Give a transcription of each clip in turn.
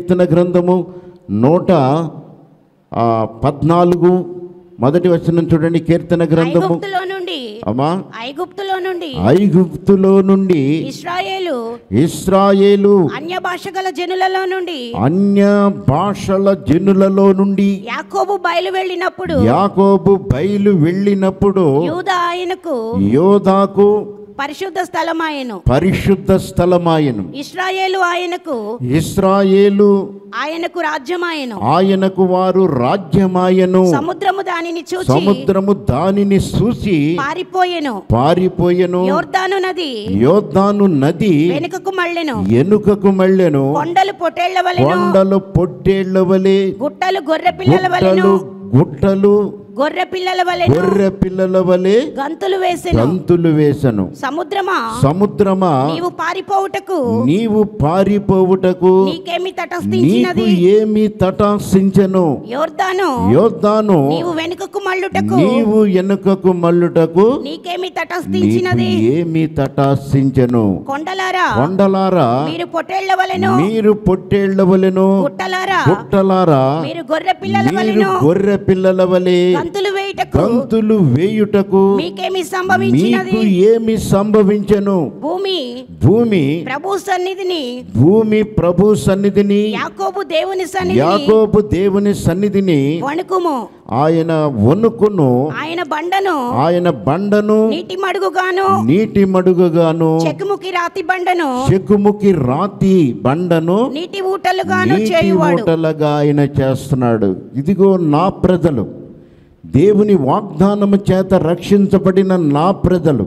కీర్తన గ్రంథము నూట ఆ, పద్నాలుగు మొదటి వచనం చూడండి కీర్తన గ్రంథము ఐగుప్తులో నుండి అమ్మా ఐగుప్తులో నుండి ఐగుప్తులో నుండి ఇస్రాయేలు ఇస్రాయేలు అన్య భాష గల జనులలో నుండి అన్య భాషల జనులలో నుండి యాకోబు బయలు వెళ్ళినప్పుడు యాకోబు బయలు వెళ్ళినప్పుడు యూదా ఆయనకు యోధాకు పరిశుద్ధ స్థలమాయను పరిశుద్ధ స్థలమాయను ఇస్రాయేలు ఆయనకు ఇస్రాయేలు ఆయనకు రాజ్యమాయను ఆయనకు వారు రాజ్యమాయను సముద్రము దానిని చూచి సముద్రము దానిని చూసి పారిపోయెను పారిపోయెను యోర్దాను నది యోద్ధాను నది వెనుకకు మళ్ళెను ఎనుకకు మళ్ళెను కొండలు పొటేళ్ల వలెను కొండలు పొట్టేళ్ల వలె గుట్టలు గొర్రె పిల్లల వలెను గుట్టలు గుట్టలు గొర్రె పిల్లల వలెను గొర్రె పిల్లల వలె గంతులు వేసెను గంతులు వేసను సముద్రమా సముద్రమా నీవు పారిపోవుటకు నీవు పారిపోవుటకు నీకేమి నీకు తటస్థించినది ఏమి తటాసించను యోర్దాను యోద్ధాను నీవు వెనుకకు మళ్ళుటకు నీవు వెనుకకు మల్లుటకు నీకేమి నీకు తటస్థించినది ఏమి తటాసించను కొండలారా కొండలారా మీరు పొటేళ్ల వలెను మీరు పొట్టేళ్ల వలెను గుట్టలారా గుట్టలారా మీరు గొర్రె పిల్లల మీరు వలెను గొర్రె పిల్లల వలె గంతులు వేయుటకు గంతులు వేయుటకు మీకేమి సంభవించినది మీకు ఏమి సంభవించను భూమి భూమి ప్రభు సన్నిధిని భూమి ప్రభు సన్నిధిని యాకోబు దేవుని సన్నిధిని యాకోబు దేవుని సన్నిధిని వణుకుము ఆయన వణుకును ఆయన బండను ఆయన బండను నీటి మడుగుగాను నీటి మడుగుగాను చెక్కుముకి రాతి బండను చెక్కుముకి రాతి బండను నీటి ఊటలుగాను నీటి చేయువాడు ఊటలుగా ఆయన చేస్తున్నాడు ఇదిగో నా ప్రజలు దేవుని వాగ్దానము చేత రక్షించబడిన నా ప్రజలు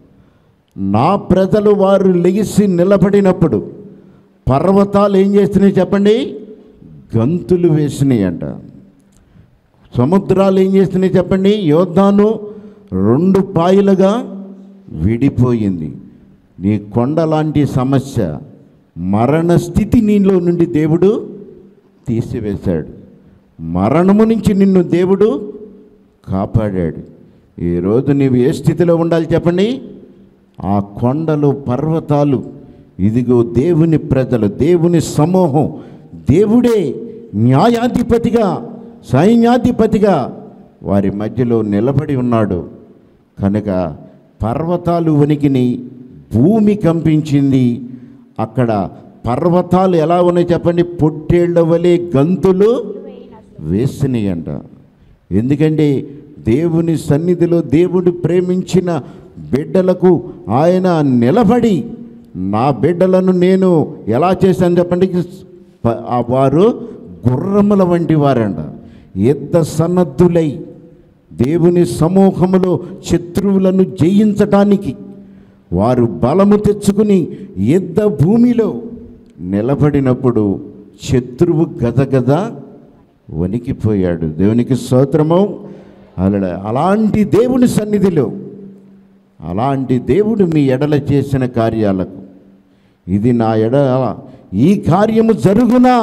నా ప్రజలు వారు లెగిసి నిలబడినప్పుడు పర్వతాలు ఏం చేస్తున్నాయి చెప్పండి గంతులు వేసినాయి అంట సముద్రాలు ఏం చేస్తున్నాయి చెప్పండి యోద్ధాను రెండు పాయలుగా విడిపోయింది నీ కొండ లాంటి సమస్య మరణ స్థితి నీలో నుండి దేవుడు తీసివేశాడు మరణము నుంచి నిన్ను దేవుడు కాపాడాడు ఈరోజు నీవు ఏ స్థితిలో ఉండాలి చెప్పండి ఆ కొండలు పర్వతాలు ఇదిగో దేవుని ప్రజలు దేవుని సమూహం దేవుడే న్యాయాధిపతిగా సైన్యాధిపతిగా వారి మధ్యలో నిలబడి ఉన్నాడు కనుక పర్వతాలు వణికిని భూమి కంపించింది అక్కడ పర్వతాలు ఎలా ఉన్నాయి చెప్పండి పొట్టేళ్ల వలె గంతులు వేసినాయి అంట ఎందుకంటే దేవుని సన్నిధిలో దేవుడు ప్రేమించిన బిడ్డలకు ఆయన నిలబడి నా బిడ్డలను నేను ఎలా చేశాను చెప్పండి ప- ఆ వారు గుర్రముల వంటి వారంట యుద్ధ సన్నద్ధులై దేవుని సమూహములో శత్రువులను జయించటానికి వారు బలము తెచ్చుకుని యుద్ధ భూమిలో నిలబడినప్పుడు శత్రువు గదగద వణికిపోయాడు దేవునికి స్తోత్రము అలా అలాంటి దేవుని సన్నిధిలో అలాంటి దేవుడు మీ ఎడల చేసిన కార్యాలకు ఇది నా ఎడ ఈ కార్యము జరుగునా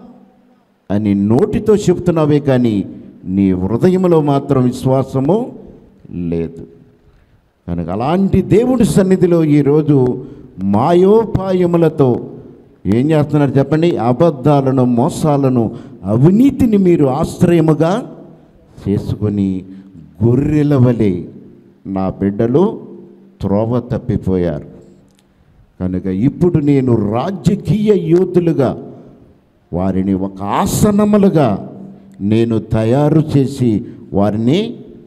అని నోటితో చెప్తున్నావే కానీ నీ హృదయంలో మాత్రం విశ్వాసము లేదు కనుక అలాంటి దేవుడి సన్నిధిలో ఈరోజు మాయోపాయములతో ఏం చేస్తున్నారు చెప్పండి అబద్ధాలను మోసాలను అవినీతిని మీరు ఆశ్రయముగా చేసుకొని గొర్రెల వలె నా బిడ్డలు త్రోవ తప్పిపోయారు కనుక ఇప్పుడు నేను రాజకీయ యోధులుగా వారిని ఒక ఆసనములుగా నేను తయారు చేసి వారిని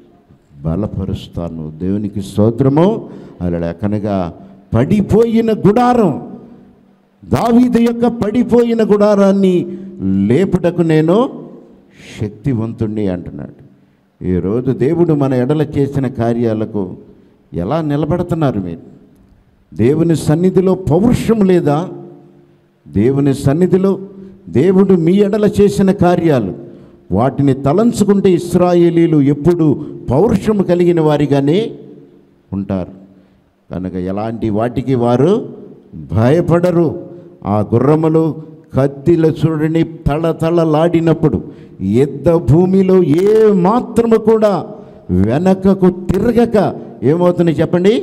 బలపరుస్తాను దేవునికి స్తోత్రము అలా కనుక పడిపోయిన గుడారం దావీదు యొక్క పడిపోయిన గుడారాన్ని లేపుటకు నేను శక్తివంతుణ్ణి అంటున్నాడు ఈరోజు దేవుడు మన ఎడల చేసిన కార్యాలకు ఎలా నిలబడుతున్నారు మీరు దేవుని సన్నిధిలో పౌరుషం లేదా దేవుని సన్నిధిలో దేవుడు మీ ఎడల చేసిన కార్యాలు వాటిని తలంచుకుంటే ఇస్రాయేలీలు ఎప్పుడు పౌరుషము కలిగిన వారిగానే ఉంటారు కనుక ఎలాంటి వాటికి వారు భయపడరు ఆ గుర్రములు కత్తిల చూడని తళతళలాడినప్పుడు యుద్ధ భూమిలో ఏ మాత్రము కూడా వెనకకు తిరగక ఏమవుతుంది చెప్పండి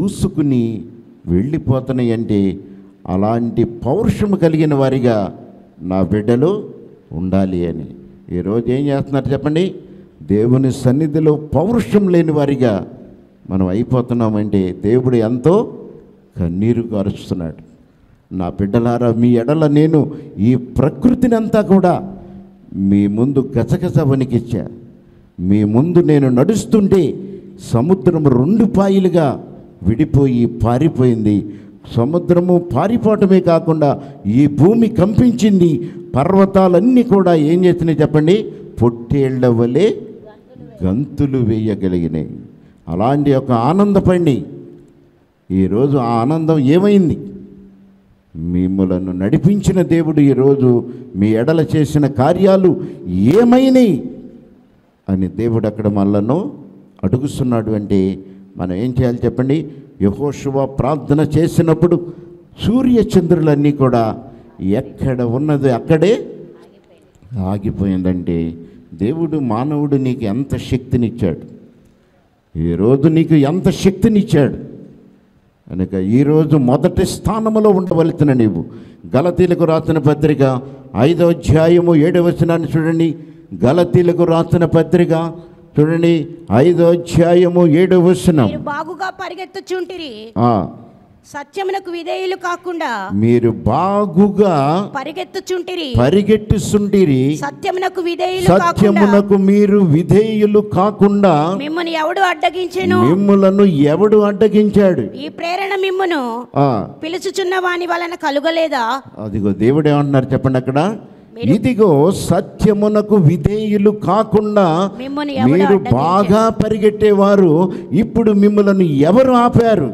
దూసుకుని వెళ్ళిపోతున్నాయి అంటే అలాంటి పౌరుషము కలిగిన వారిగా నా బిడ్డలు ఉండాలి అని ఈరోజు ఏం చేస్తున్నారు చెప్పండి దేవుని సన్నిధిలో పౌరుషం లేని వారిగా మనం అయిపోతున్నామంటే దేవుడు ఎంతో కన్నీరు గారుస్తున్నాడు నా బిడ్డలారా మీ ఎడల నేను ఈ ప్రకృతిని అంతా కూడా మీ ముందు గసగస వణికిచ్చా మీ ముందు నేను నడుస్తుంటే సముద్రం రెండు పాయలుగా విడిపోయి పారిపోయింది సముద్రము పారిపోవటమే కాకుండా ఈ భూమి కంపించింది పర్వతాలన్నీ కూడా ఏం చేసినాయి చెప్పండి పొట్టేళ్ల వలె గంతులు వేయగలిగినాయి అలాంటి ఒక ఆనందపండి ఈరోజు ఆ ఆనందం ఏమైంది మిమ్మలను నడిపించిన దేవుడు ఈరోజు మీ ఎడల చేసిన కార్యాలు ఏమైనాయి అని దేవుడు అక్కడ మనలను అడుగుతున్నాడు అంటే మనం ఏం చేయాలి చెప్పండి యహోశువ ప్రార్థన చేసినప్పుడు సూర్య చంద్రులన్నీ కూడా ఎక్కడ ఉన్నది అక్కడే ఆగిపోయిందంటే దేవుడు మానవుడు నీకు ఎంత శక్తినిచ్చాడు ఈరోజు నీకు ఎంత శక్తినిచ్చాడు కనుక ఈరోజు మొదటి స్థానంలో ఉండవలసిన నీవు గలతీలకు రాసిన పత్రిక ఐదో అధ్యాయము ఏడవ వచనాన్ని చూడండి గలతీలకు రాసిన పత్రిక చూడండి ఐదో అధ్యాయము ఏడవ వచనం మీరు బాగుగా పరిగెత్తుచుంటిరి ఆ, సత్యమునకు విధేయులు కాకుండా మీరు బాగుగా పరిగెత్తుచుంటిరి పరిగెట్టుసుండిరి సత్యమునకు విధేయులు కాకుండా సత్యమునకు మీరు విధేయులు కాకుండా మిమ్మల్ని ఎవడు అడ్డగించెను మిమ్ములను ఎవడు అడ్డగించాడు ఈ ప్రేరణ మిమ్మును ఆ పిలుచుచున్న వాని వలన కలుగలేదా అదిగో దేవుడు ఏమంటున్నారు చెప్పండి అక్కడ ఇదిగో సత్యమునకు విధేయులు కాకుండా మిమ్మును ఎవడు మీరు అడ్డగించాడు? బాగా పరిగెట్టేవారు ఇప్పుడు మిమ్మలను ఎవరు ఆపారు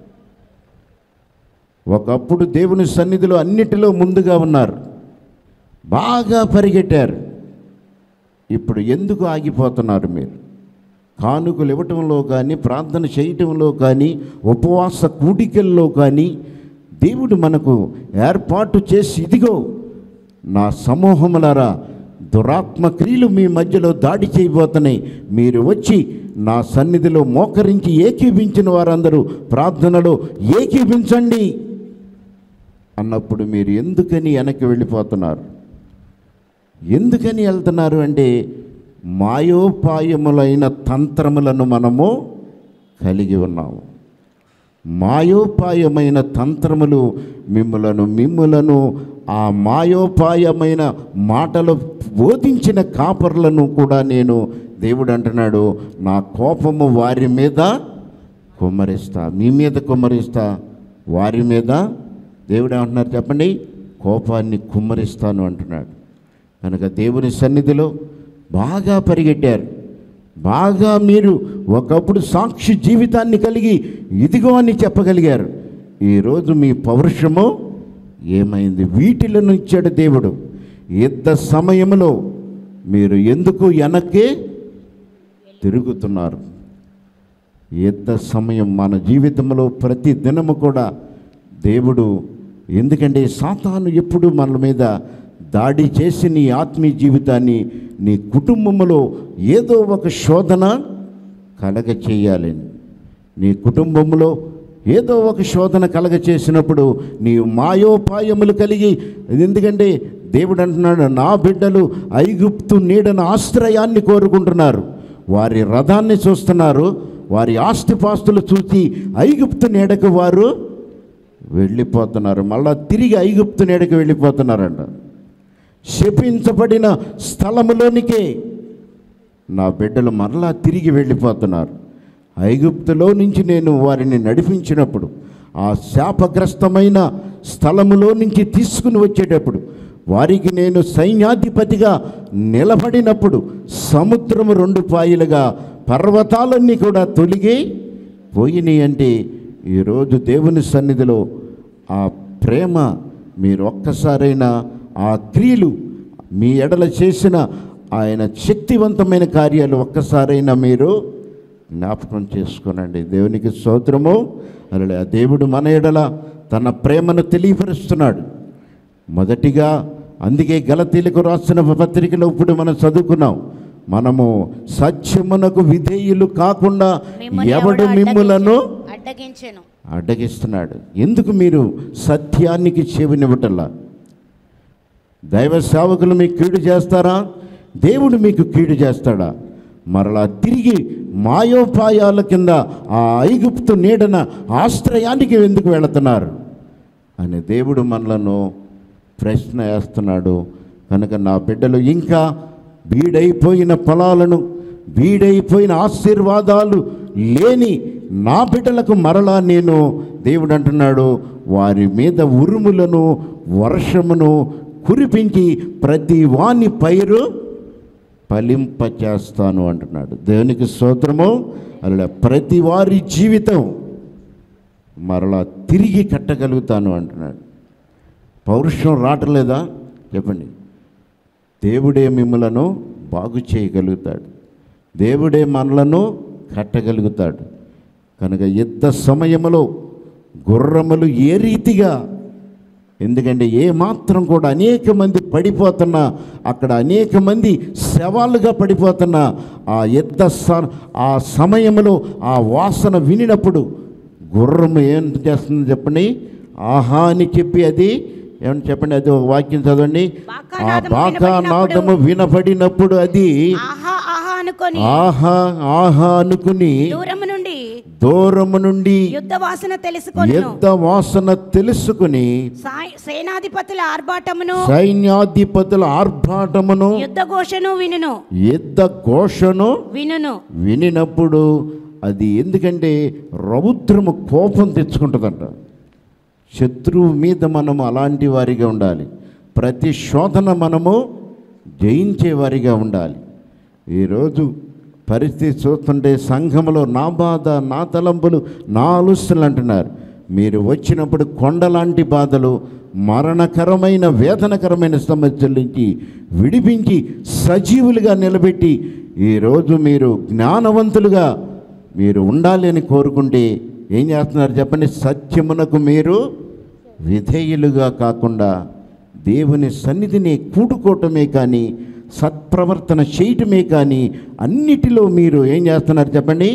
ఒకప్పుడు దేవుని సన్నిధిలో అన్నిటిలో ముందుగా ఉన్నారు బాగా పరిగెట్టారు ఇప్పుడు ఎందుకు ఆగిపోతున్నారు మీరు కానుకలు ఇవ్వటంలో కానీ ప్రార్థన చేయటంలో కానీ ఉపవాస కూడికల్లో కానీ దేవుడు మనకు ఏర్పాటు చేసి ఇదిగో నా సమూహములారా దురాత్మ క్రియలు మీ మధ్యలో దాడి చేయబోతున్నాయి మీరు వచ్చి నా సన్నిధిలో మోకరించి ఏకీభించిన వారందరూ ప్రార్థనలో ఏకీభించండి అన్నప్పుడు మీరు ఎందుకని వెనక్కి వెళ్ళిపోతున్నారు ఎందుకని వెళ్తున్నారు అంటే మాయోపాయములైన తంత్రములను మనము కలిగి ఉన్నాము మాయోపాయమైన తంత్రములు మిమ్ములను మిమ్ములను ఆ మాయోపాయమైన మాటలు బోధించిన కాపర్లను కూడా నేను దేవుడు అంటున్నాడు నా కోపము వారి మీద కుమ్మరిస్తా మీ మీద కుమ్మరిస్తా వారి మీద దేవుడు ఏమంటున్నారు చెప్పండి కోపాన్ని కుమ్మరిస్తాను అంటున్నాడు కనుక దేవుని సన్నిధిలో బాగా పరిగెట్టారు బాగా మీరు ఒకప్పుడు సాక్షి జీవితాన్ని కలిగి ఇదిగో అని చెప్పగలిగారు ఈరోజు మీ పౌరుషము ఏమైంది వీటిలను ఇచ్చాడు దేవుడు యుద్ధ సమయంలో మీరు ఎందుకు వెనక్కి తిరుగుతున్నారు యుద్ధ సమయం మన జీవితంలో ప్రతి దినము కూడా దేవుడు ఎందుకంటే సాతాను ఎప్పుడు మన మీద దాడి చేసి నీ ఆత్మీయ జీవితాన్ని నీ కుటుంబంలో ఏదో ఒక శోధన కలగ చేయాలని నీ కుటుంబంలో ఏదో ఒక శోధన కలగ చేసినప్పుడు నీ మాయోపాయములు కలిగి ఎందుకంటే దేవుడు అంటున్నాడు నా బిడ్డలు ఐగుప్తు నీడన ఆశ్రయాన్ని కోరుకుంటున్నారు వారి రథాన్ని చూస్తున్నారు వారి ఆస్తిపాస్తులు చూసి ఐగుప్తు నీడకు వారు వెళ్ళిపోతున్నారు మళ్ళా తిరిగి ఐగుప్తు నీడకు వెళ్ళిపోతున్నారంట శపించబడిన స్థలములోనికే నా బిడ్డలు మరలా తిరిగి వెళ్ళిపోతున్నారు ఐగుప్తులో నుంచి నేను వారిని నడిపించినప్పుడు ఆ శాపగ్రస్తమైన స్థలములో నుంచి తీసుకుని వచ్చేటప్పుడు వారికి నేను సైన్యాధిపతిగా నిలబడినప్పుడు సముద్రము రెండు పాయలుగా పర్వతాలన్నీ కూడా తొలిగి పోయినాయి అంటే ఈరోజు దేవుని సన్నిధిలో ఆ ప్రేమ మీరు ఒక్కసారైనా ఆ క్రియలు మీ ఎడల చేసిన ఆయన శక్తివంతమైన కార్యాలు ఒక్కసారైనా మీరు జ్ఞాపకం చేసుకోనండి దేవునికి స్తోత్రము అలా దేవుడు మన ఎడల తన ప్రేమను తెలియపరుస్తున్నాడు మొదటిగా అందుకే గలతీలకు రాసిన పత్రికలో ఇప్పుడు మనం చదువుకున్నాం మనము సత్యమునకు విధేయులు కాకుండా మిమ్మల్ని ఎవడు మిమ్ములను అడ్డగించెను అడ్డగిస్తున్నాడు ఎందుకు మీరు సత్యానికి చెవినివ్వటల్లా దైవ సేవకులు మీకు కీడు చేస్తారా దేవుడు మీకు కీడు చేస్తాడా మరలా తిరిగి మాయోపాయాల కింద ఆ ఐగుప్తు నీడన ఆశ్రయానికి ఎందుకు వెళుతున్నారు అని దేవుడు మనలను ప్రశ్న వేస్తున్నాడు కనుక నా బిడ్డలు ఇంకా బీడైపోయిన పొలాలను బీడైపోయిన ఆశీర్వాదాలు లేని నా బిడ్డలకు మరలా నేను దేవుడు అంటున్నాడు వారి మీద ఉరుములను వర్షమును కురిపించి ప్రతి వాని పైరు ఫలింపచేస్తాను అంటున్నాడు దేవునికి స్తోత్రము అలా ప్రతి వారి జీవితం మరలా తిరిగి కట్టగలుగుతాను అంటున్నాడు పౌరుషం రావట్లేదా చెప్పండి దేవుడే మిమ్మలను బాగు చేయగలుగుతాడు దేవుడే మనలను కట్టగలుగుతాడు కనుక యుద్ధ సమయములో గుర్రములు ఏ రీతిగా ఎందుకంటే ఏ మాత్రం కూడా అనేక మంది పడిపోతున్నా అక్కడ అనేక మంది శవాలుగా పడిపోతున్నా ఆ యుద్ధ స ఆ సమయంలో ఆ వాసన వినినప్పుడు గుర్రం ఏం చేస్తుంది చెప్పండి ఆహా అని చెప్పి అది ఏమని చెప్పండి అది ఒక వాక్యం చదవండి ఆ బాకానాదము బాకా నాదము వినబడినప్పుడు వినపడినప్పుడు అది ఆహా ఆహా అనుకొని ఆహా ఆహా అనుకుని దూరము నుండి దూరము నుండి యుద్ధ వాసన తెలుసుకొని యుద్ధ వాసన తెలుసుకుని సేనాధిపతుల ఆర్భాటమును సైన్యాధిపతుల ఆర్భాటమును యుద్ధ ఘోషను వినును యుద్ధ ఘోషను వినును వినినప్పుడు అది ఎందుకంటే రౌద్రము కోపం తెచ్చుకుంటుందంట శత్రువు మీద మనము అలాంటి వారిగా ఉండాలి ప్రతి శోధన మనము జయించే వారిగా ఉండాలి ఈరోజు పరిస్థితి చూస్తుంటే సంఘంలో నా బాధ నా తలంపులు నా ఆలోచనలు అంటున్నారు మీరు వచ్చినప్పుడు కొండలాంటి బాధలు మరణకరమైన వేదనకరమైన సమస్యల నుంచి విడిపించి సజీవులుగా నిలబెట్టి ఈరోజు మీరు జ్ఞానవంతులుగా మీరు ఉండాలి అని కోరుకుంటే ఏం చేస్తున్నారు చెప్పండి సత్యమునకు మీరు విధేయులుగా కాకుండా దేవుని సన్నిధిని కూడుకోవటమే కానీ సత్ప్రవర్తన చేయటమే కానీ అన్నిటిలో మీరు ఏం చేస్తున్నారు చెప్పండి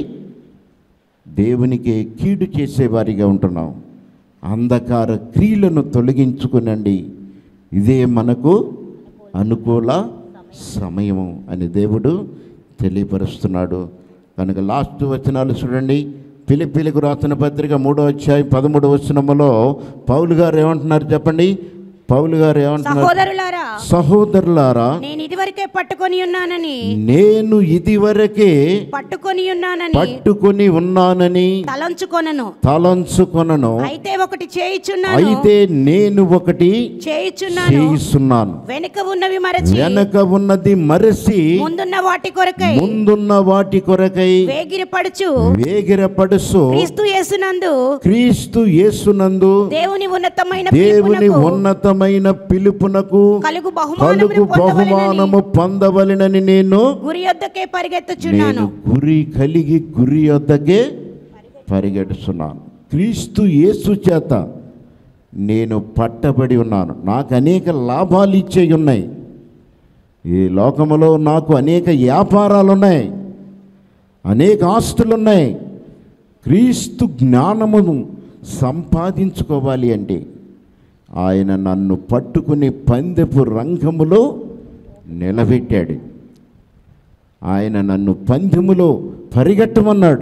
దేవునికి కీడు చేసేవారిగా ఉంటున్నాం అంధకార క్రియలను తొలగించుకునండి ఇదే మనకు అనుకూల సమయము అని దేవుడు తెలియపరుస్తున్నాడు కనుక లాస్ట్ వచనాలు చూడండి పిలిపిలికి రాసిన పత్రిక మూడో అధ్యాయం పదమూడు వచనములో పౌలు గారు ఏమంటున్నారు చెప్పండి పౌలు గారు ఏమంటున్నారు సహోదరులారా సహోదరులారా నేను ఇదివరకే పట్టుకొని ఉన్నానని నేను ఇదివరకే పట్టుకొని ఉన్నానని పట్టుకొని ఉన్నానని తలంచుకొనను తలంచుకొనను అయితే ఒకటి చేయుచున్నాను అయితే నేను ఒకటి చేయుచున్నాను చేయిస్తున్నాను వెనుక ఉన్నవి మరచి వెనక ఉన్నది మరసి ముందున్న వాటి కొరకై ముందున్న వాటి కొరకై వేగిరపడుచు వేగిరపడుసు క్రీస్తు యేసునందు క్రీస్తు యేసునందు దేవుని ఉన్నతమైన దేవుని పిలుపునకు ఉన్నతమైన పిలుపునకు కలుగు కలుగు బహుమానమును పొందవలెనని బహుమానము పొందవలెనని నేను గురి యొద్దకే పరిగెత్తుచున్నాను నేను గురి కలిగి గురి వద్దకే పరిగెడుతున్నాను క్రీస్తు యేసు చేత నేను పట్టబడి ఉన్నాను నాకు అనేక లాభాలు ఇచ్చే ఉన్నాయి ఈ లోకములో నాకు అనేక వ్యాపారాలు ఉన్నాయి అనేక ఆస్తులు ఉన్నాయి క్రీస్తు జ్ఞానమును సంపాదించుకోవాలి అంటే ఆయన నన్ను పట్టుకుని పందెపు రంగములో నిలబెట్టాడు ఆయన నన్ను పందెములో పరిగెట్టమన్నాడు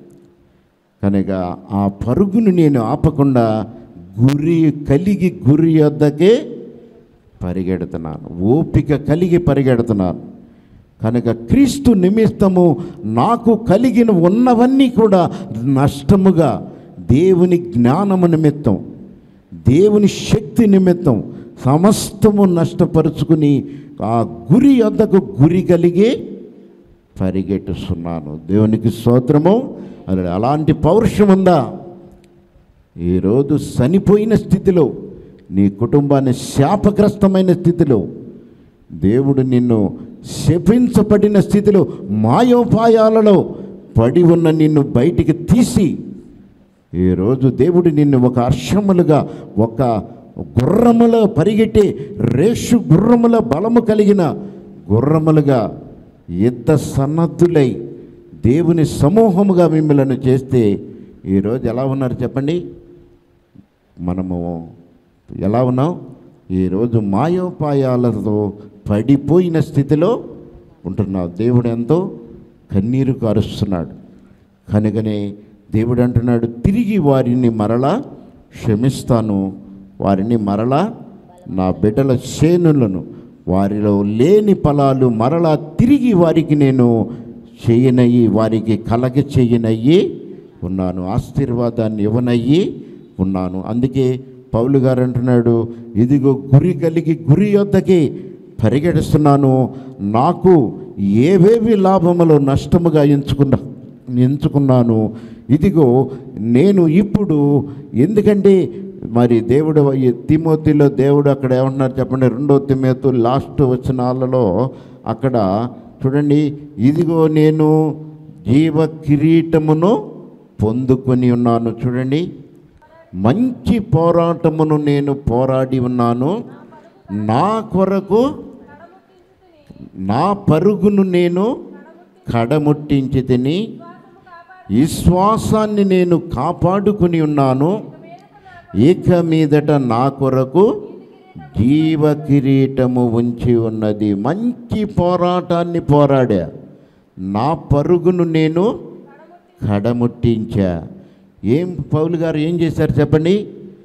కనుక ఆ పరుగును నేను ఆపకుండా గురి కలిగి గురి వద్దకే పరిగెడుతున్నాను ఓపిక కలిగి పరిగెడుతున్నాను కనుక క్రీస్తు నిమిత్తము నాకు కలిగిన ఉన్నవన్నీ కూడా నష్టముగా దేవుని జ్ఞానము నిమిత్తం దేవుని శక్తి నిమిత్తం సమస్తము నష్టపరుచుకుని ఆ గురి వద్దకు గురి కలిగి పరిగెట్టుస్తున్నాను దేవునికి స్తోత్రము అది అలాంటి పౌరుషం ఉందా ఈరోజు చనిపోయిన స్థితిలో నీ కుటుంబాన్ని శాపగ్రస్తమైన స్థితిలో దేవుడు నిన్ను శపించబడిన స్థితిలో మాయోపాయాలలో పడి ఉన్న నిన్ను బయటికి తీసి ఈరోజు దేవుడు నిన్ను ఒక హర్షములుగా ఒక గుర్రముల పరిగెట్టే రేషు గుర్రముల బలము కలిగిన గుర్రములుగా యుద్ధ సన్నద్ధులై దేవుని సమూహముగా మిమ్మల్ని చేస్తే ఈరోజు ఎలా ఉన్నారు చెప్పండి మనము ఎలా ఉన్నాం ఈరోజు మాయోపాయాలతో పడిపోయిన స్థితిలో ఉంటున్నావు దేవుడు ఎంతో కన్నీరు కారుస్తున్నాడు కనుకనే దేవుడు అంటున్నాడు తిరిగి వారిని మరలా క్షమిస్తాను వారిని మరలా నా బిడ్డల చేనులను వారిలో లేని ఫలాలు మరలా తిరిగి వారికి నేను చేయనయ్యి వారికి కలగ చేయనయ్యి ఉన్నాను ఆశీర్వాదాన్ని ఇవ్వనయ్యి ఉన్నాను అందుకే పౌలు గారు అంటున్నాడు ఇదిగో గురి కలిగి గురి యొద్దకి పరిగెడుస్తున్నాను నాకు ఏవేవి లాభములో నష్టముగా ఎంచుకున్నా ఎంచుకున్నాను ఇదిగో నేను ఇప్పుడు ఎందుకంటే మరి దేవుడు ఈ తిమోతిలో దేవుడు అక్కడ ఏమంటున్నారు చెప్పండి రెండో తిమోతు లాస్ట్ వచనాలలో అక్కడ చూడండి ఇదిగో నేను జీవ కిరీటమును పొందుకొని ఉన్నాను చూడండి మంచి పోరాటమును నేను పోరాడి ఉన్నాను నా కొరకు నా పరుగును నేను కడముట్టించి తిని విశ్వాసాన్ని నేను కాపాడుకుని ఉన్నాను ఇక మీదట నా కొరకు జీవ కిరీటము ఉంచి ఉన్నది మంచి పోరాటాన్ని పోరాడా నా పరుగును నేను కడముట్టించా ఏం పౌలు గారు ఏం చేశారు చెప్పండి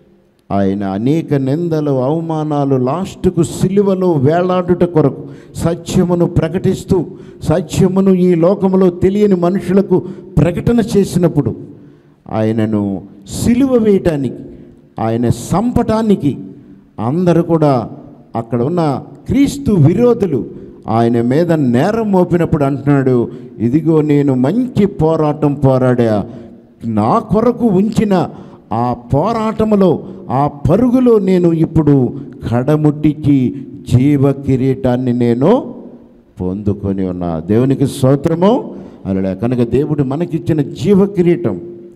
ఆయన అనేక నిందలు అవమానాలు లాస్ట్కు సిలువలో వేలాడుట కొరకు సత్యమును ప్రకటిస్తూ సత్యమును ఈ లోకములో తెలియని మనుషులకు ప్రకటన చేసినప్పుడు ఆయనను సిలువ వేయటానికి ఆయన సంపటానికి అందరూ కూడా అక్కడ ఉన్న క్రీస్తు విరోధులు ఆయన మీద నేరం మోపినప్పుడు అంటున్నాడు ఇదిగో నేను మంచి పోరాటం పోరాడా నా కొరకు ఉంచిన ఆ పోరాటములో ఆ పరుగులో నేను ఇప్పుడు కడముట్టించి జీవ కిరీటాన్ని నేను పొందుకొని ఉన్నా దేవునికి స్తోత్రము అలా కనుక దేవుడు మనకిచ్చిన జీవ కిరీటం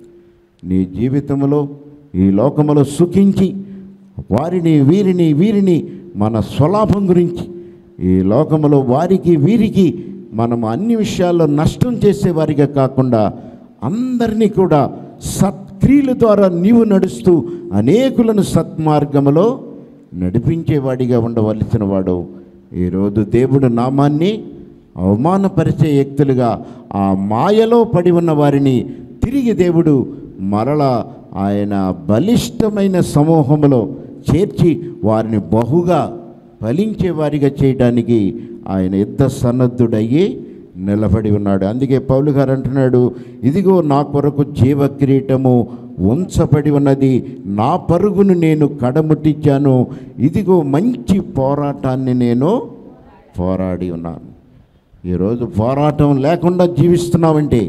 నీ జీవితంలో ఈ లోకములో సుఖించి వారిని వీరిని వీరిని మన స్వలాభం గురించి ఈ లోకములో వారికి వీరికి మనం అన్ని విషయాల్లో నష్టం చేసేవారిగా కాకుండా అందరినీ కూడా సత్క్రియల ద్వారా నీవు నడుస్తూ అనేకులను సత్మార్గములో నడిపించేవాడిగా ఉండవలసిన వాడు ఈరోజు దేవుడు నామాన్ని అవమానపరిచే వ్యక్తులుగా ఆ మాయలో పడి ఉన్న వారిని తిరిగి దేవుడు మరలా ఆయన బలిష్టమైన సమూహములో చేర్చి వారిని బహుగా ఫలించే వారిగా చేయడానికి ఆయన యుద్ధ సన్నద్ధుడయ్యి నిలబడి ఉన్నాడు అందుకే పౌలు గారు అంటున్నాడు ఇదిగో నా కొరకు జీవ కిరీటము ఉంచబడి ఉన్నది నా పరుగును నేను కడముట్టించాను ఇదిగో మంచి పోరాటాన్ని నేను పోరాడి ఉన్నాను ఈరోజు పోరాటం లేకుండా జీవిస్తున్నావంటే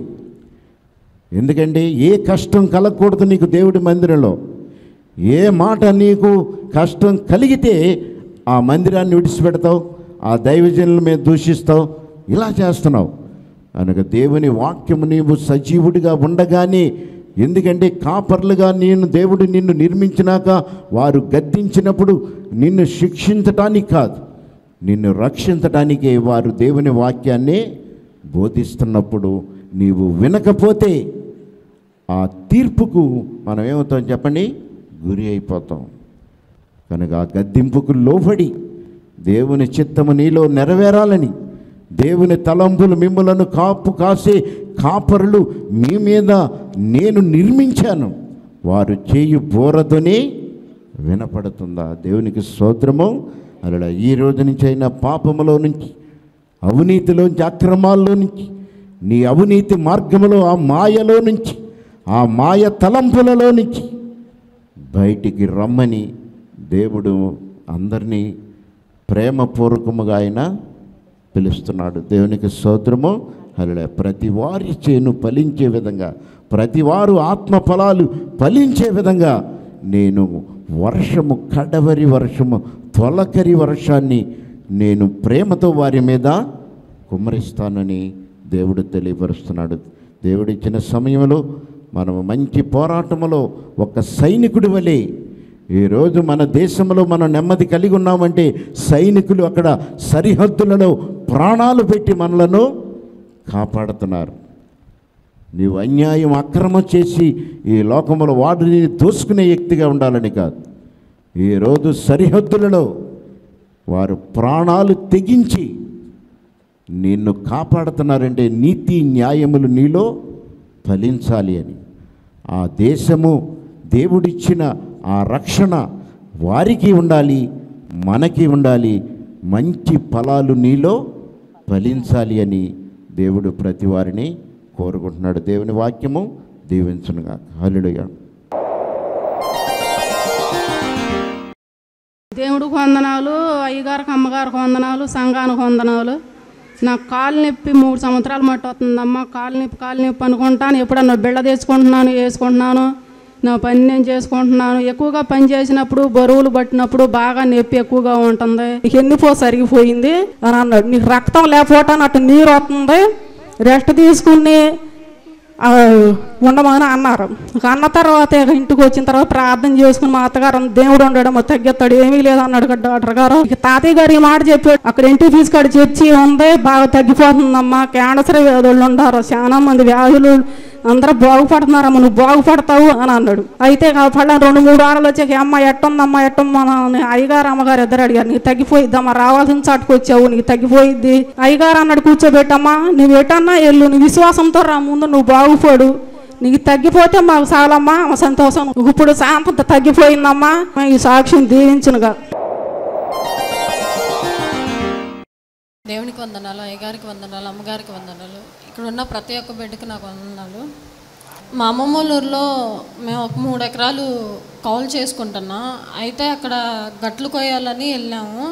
ఎందుకంటే ఏ కష్టం కలగకూడదు నీకు దేవుడి మందిరంలో ఏ మాట నీకు కష్టం కలిగితే ఆ మందిరాన్ని విడిచిపెడతావు ఆ దైవజనుల మీద దూషిస్తావు ఇలా చేస్తున్నావు కనుక దేవుని వాక్యము నీవు సజీవుడిగా ఉండగానే ఎందుకంటే కాపర్లుగా నేను దేవుడు నిన్ను నిర్మించినాక వారు గద్దించినప్పుడు నిన్ను శిక్షించటానికి కాదు నిన్ను రక్షించటానికే వారు దేవుని వాక్యాన్ని బోధిస్తున్నప్పుడు నీవు వినకపోతే ఆ తీర్పుకు మనం ఏమవుతాం చెప్పండి గురి అయిపోతాం కనుక ఆ గద్దింపుకు లోబడి దేవుని చిత్తము నీలో నెరవేరాలని దేవుని తలంపులు మిమ్మలను కాపు కాసే కాపరులు మీ మీద నేను నిర్మించాను వారు చేయు బోరతోనే వినపడుతుందా దేవునికి స్తోత్రము అలా ఈ రోజు నుంచి అయినా పాపములో నుంచి అవినీతిలోంచి అక్రమాల్లో నుంచి నీ అవినీతి మార్గములో ఆ మాయలో నుంచి ఆ మాయ తలంపులలో నుంచి బయటికి రమ్మని దేవుడు అందరినీ ప్రేమపూర్వకముగా ఆయన పిలుస్తున్నాడు దేవునికి స్తోత్రము అలా ప్రతి వారి చేను ఫలించే విధంగా ప్రతి వారు ఆత్మ ఫలాలు ఫలించే విధంగా నేను వర్షము కడవరి వర్షము తొలకరి వర్షాన్ని నేను ప్రేమతో వారి మీద కుమ్మరిస్తానని దేవుడు తెలియపరుస్తున్నాడు దేవుడిచ్చిన సమయంలో మనము మంచి పోరాటములో ఒక సైనికుడి వలె ఈరోజు మన దేశంలో మనం నెమ్మది కలిగి ఉన్నామంటే సైనికులు అక్కడ సరిహద్దులలో ప్రాణాలు పెట్టి మనలను కాపాడుతున్నారు నీవు అన్యాయం అక్రమం చేసి ఈ లోకంలో వాడిని దోసుకునే వ్యక్తిగా ఉండాలని కాదు ఈరోజు సరిహద్దులలో వారు ప్రాణాలు తెగించి నిన్ను కాపాడుతున్నారంటే నీతి న్యాయములు నీలో ఫలించాలి అని ఆ దేశము దేవుడిచ్చిన ఆ రక్షణ వారికి ఉండాలి మనకి ఉండాలి మంచి ఫలాలు నీలో ఫలించాలి అని దేవుడు ప్రతి వారిని కోరుకుంటున్నాడు దేవుని వాక్యము దీవించునుగా హల్లుడుగా దేవుడికి వందనాలు అయ్యగారికి అమ్మగారికి వందనాలు సంఘానికి వందనాలు నాకు కాలు నొప్పి మూడు సంవత్సరాలు మట్టి వస్తుందమ్మా కాలు నొప్పి కాలు నొప్పి అనుకుంటాను ఎప్పుడన్నా బిళ్ళ తెచ్చుకుంటున్నాను వేసుకుంటున్నాను నా పని నేను చేసుకుంటున్నాను ఎక్కువగా పని చేసినప్పుడు బరువులు పట్టినప్పుడు బాగా నొప్పి ఎక్కువగా ఉంటుంది నీకు ఎన్నిపో సరిగిపోయింది అని అన్నాడు నీకు రక్తం లేకపోవటాన్ని అటు నీరు వస్తుంది రెస్ట్ తీసుకుని ఆ, ఉండమని అన్నారు ఇక అన్న తర్వాత ఇక ఇంటికి వచ్చిన తర్వాత ప్రార్థన చేసుకుని మా అత్తగారు అన్న, దేవుడు ఉండడం తగ్గెత్తాడు ఏమీ లేదు అన్నాడు కదా డాక్టర్ గారు ఇక తాతయ్య గారు ఈ మాట చెప్పాడు అక్కడ ఇంటికి తీసుకాడు చర్చి ఉంది బాగా తగ్గిపోతుందమ్మా క్యాన్సర్ వ్యాధులు ఉండారు చాలా మంది వ్యాధులు అందరూ బాగుపడుతున్నారమ్మ నువ్వు బాగుపడతావు అని అన్నాడు అయితే ఇక పళ్ళ రెండు మూడు వారాలు వచ్చాక అమ్మ ఎట్టుందమ్మా ఎట్టమ్మా అని అయ్యగారు అమ్మగారు ఇద్దరు అడిగారు నీకు తగ్గిపోయిద్దమ్మా రావాల్సిన చాటుకు వచ్చావు నీకు తగ్గిపోయిద్ది అయ్యగారు అన్నాడు కూర్చోబెట్టమ్మా నువ్వు ఎటన్నా వెళ్ళు నీ విశ్వాసంతో రా ముందు నువ్వు బాగుపడు నీకు తగ్గిపోతే మాకు చాలమ్మా మా సంతోషం ఇప్పుడు శాంతత తగ్గిపోయిందమ్మా ఈ సాక్ష్యం దీవించునుగా దేవునికి వందనాలు అయ్యగారికి వందనాలు అమ్మగారికి వందనాలు ఇక్కడ ఉన్న ప్రతి ఒక్క బిడ్డకి నాకు వందనాలు మా అమ్మమ్మ వాళ్ళ ఊర్లో మేము ఒక మూడు ఎకరాలు కౌలు చేసుకుంటున్నాం అయితే అక్కడ గట్లు కొయ్యాలని వెళ్ళాము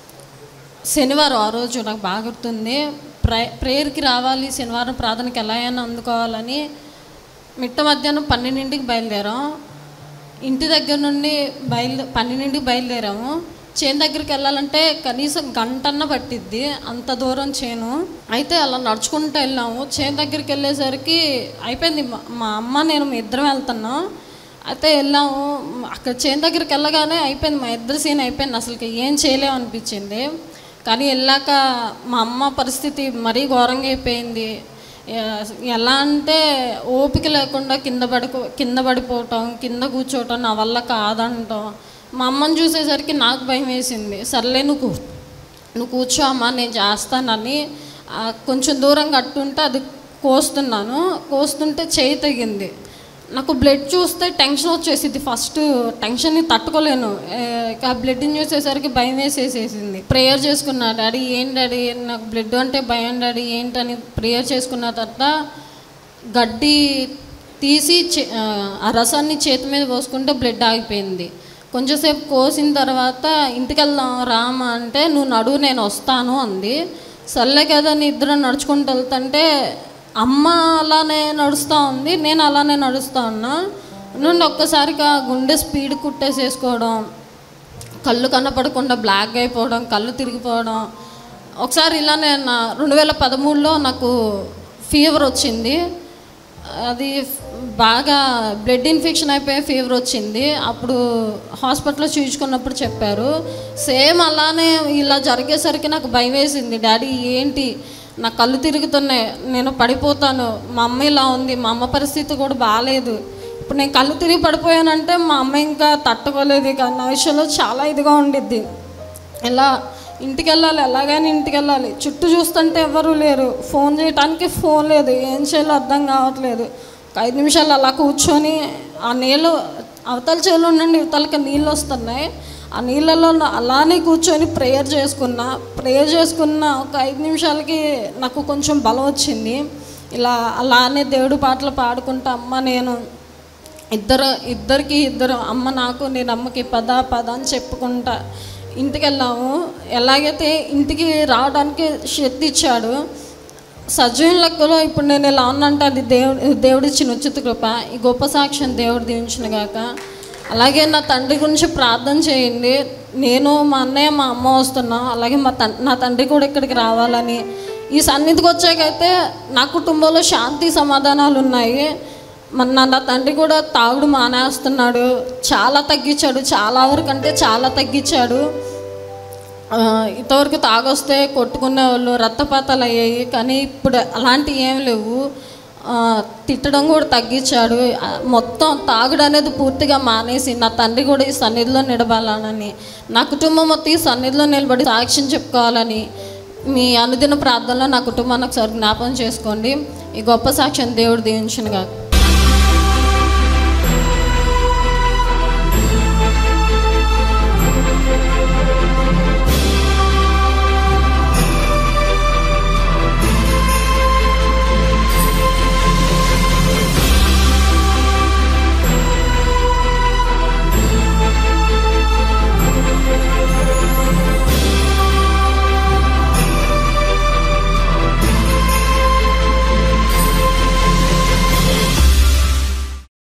శనివారం ఆ రోజు నాకు బాగా గుర్తుంది ప్రే ప్రేయర్కి రావాలి శనివారం ప్రార్థనకి ఎలా అయినా అందుకోవాలని మిట్ట మధ్యాహ్నం పన్నెండింటికి బయలుదేరాం ఇంటి దగ్గర నుండి బయలు పన్నెండింటికి బయలుదేరాము చేను దగ్గరికి వెళ్ళాలంటే కనీసం గంటన్న పట్టిద్ది అంత దూరం చేను అయితే అలా నడుచుకుంటూ వెళ్ళాము చేను దగ్గరికి వెళ్ళేసరికి అయిపోయింది మా- మా అమ్మ నేను మీ ఇద్దరం వెళ్తున్నాం అయితే వెళ్ళాము అక్కడ చేను దగ్గరికి వెళ్ళగానే అయిపోయింది మా ఇద్దరు సీన్ అయిపోయింది అసలు ఏం చేయలేము అనిపించింది కానీ వెళ్ళాక మా అమ్మ పరిస్థితి మరీ ఘోరంగా అయిపోయింది ఎ- ఎలా అంటే ఓపిక లేకుండా కింద పడుకో కింద పడిపోవటం కింద కూర్చోవటం నా వల్ల కాదంటాం మా అమ్మని చూసేసరికి నాకు భయం వేసింది సర్లే నువ్వు కూ- నువ్వు కూర్చో అమ్మా నేను చేస్తానని ఆ, కొంచెం దూరం కట్టుంటే అది కోస్తున్నాను కోస్తుంటే చేయి తెగింది నాకు బ్లడ్ చూస్తే టెన్షన్ వచ్చేసింది ఫస్ట్ టెన్షన్ని తట్టుకోలేను ఏ, ఇక ఆ బ్లడ్ని చూసేసరికి భయం వేసేసేసింది ప్రేయర్ చేసుకున్నా డాడీ ఏం డాడీ నాకు బ్లడ్ అంటే భయం డాడీ ఏంటని ప్రేయర్ చేసుకున్న తర్వాత గడ్డి తీసి చే- ఆ, ఆ రసాన్ని చేతి మీద పోసుకుంటే బ్లడ్ ఆగిపోయింది కొంచెంసేపు కోసిన తర్వాత ఇంటికి వెళ్దాం రామ అంటే నువ్వు నడువు నేను వస్తాను అంది సర్లే కదా నీ ఇద్దరు నడుచుకుంటూ వెళ్తుంటే అమ్మ అలానే నడుస్తూ ఉంది నేను అలానే నడుస్తూ ఉన్నా నుండి ఒక్కసారిగా గుండె స్పీడ్ కుట్టేసేసుకోవడం కళ్ళు కనపడకుండా బ్లాక్ అయిపోవడం కళ్ళు తిరిగిపోవడం ఒకసారి ఇలానే నా రెండు వేల పదమూడులో నాకు ఫీవర్ వచ్చింది అది బాగా బ్లడ్ ఇన్ఫెక్షన్ అయిపోయి ఫీవర్ వచ్చింది అప్పుడు హాస్పిటల్లో చూయించుకున్నప్పుడు చెప్పారు సేమ్ అలానే ఇలా జరిగేసరికి నాకు భయం వేసింది డాడీ ఏంటి నా కళ్ళు తిరుగుతున్నాయి నేను పడిపోతాను మా అమ్మ ఇలా ఉంది మా అమ్మ పరిస్థితి కూడా బాగాలేదు ఇప్పుడు నేను కళ్ళు తిరిగి పడిపోయానంటే మా అమ్మ ఇంకా తట్టుకోలేదు ఇక నా విషయంలో చాలా ఇదిగా ఉండిద్ది ఇలా ఇంటికి వెళ్ళాలి ఎలాగైనా ఇంటికి వెళ్ళాలి చుట్టూ చూస్తుంటే ఎవరు లేరు ఫోన్ చేయడానికి ఫోన్ లేదు ఏం చేయాలో అర్థం కావట్లేదు ఒక ఐదు నిమిషాలు అలా కూర్చొని ఆ నీళ్ళు అవతల చెవులు నుండి ఇవతలకి నీళ్ళు వస్తున్నాయి ఆ నీళ్ళలో నా- అలానే కూర్చొని ప్రేయర్ చేసుకున్నా ప్రేయర్ చేసుకున్న ఒక ఐదు నిమిషాలకి నాకు కొంచెం బలం వచ్చింది ఇలా అలానే దేవుడు పాటలు పాడుకుంటా అమ్మ నేను ఇద్దరు ఇద్దరికి ఇద్దరు అమ్మ నాకు నేను అమ్మకి పద పద అని చెప్పుకుంటా ఇంటికి వెళ్ళాము ఎలాగైతే ఇంటికి రావడానికి శక్తి ఇచ్చాడు సజీవుల లెక్కలో ఇప్పుడు నేను ఇలా ఉన్నంటే అది దేవుడు దేవుడిచ్చిన ఉచిత కృప ఈ గొప్ప సాక్ష్యం దేవుడు దీవించిన గాక అలాగే నా తండ్రి గురించి ప్రార్థన చేయండి నేను మా అన్నయ్య మా అమ్మ వస్తున్నాం అలాగే మా తం నా తండ్రి కూడా ఇక్కడికి రావాలని ఈ సన్నిధికి వచ్చాకైతే నా కుటుంబంలో శాంతి సమాధానాలు ఉన్నాయి మన నా నా తండ్రి కూడా తాగుడు మానేస్తున్నాడు చాలా తగ్గించాడు చాలా వరకు అంటే చాలా తగ్గించాడు ఆ, ఇంతవరకు తాగొస్తే కొట్టుకునే వాళ్ళు రక్తపాతాలు అయ్యాయి కానీ ఇప్పుడు అలాంటివి ఏం లేవు ఆ, తిట్టడం కూడా తగ్గించాడు ఆ, మొత్తం తాగుడు అనేది పూర్తిగా మానేసి నా తండ్రి కూడా ఈ సన్నిధిలో నిలబడాలని నా కుటుంబం మొత్తం ఈ సన్నిధిలో నిలబడి సాక్ష్యం చెప్పుకోవాలని మీ అనుదిన ప్రార్థనలో నా కుటుంబాన్ని ఒకసారి జ్ఞాపకం చేసుకోండి ఈ గొప్ప సాక్ష్యం దేవుడు దీవించిన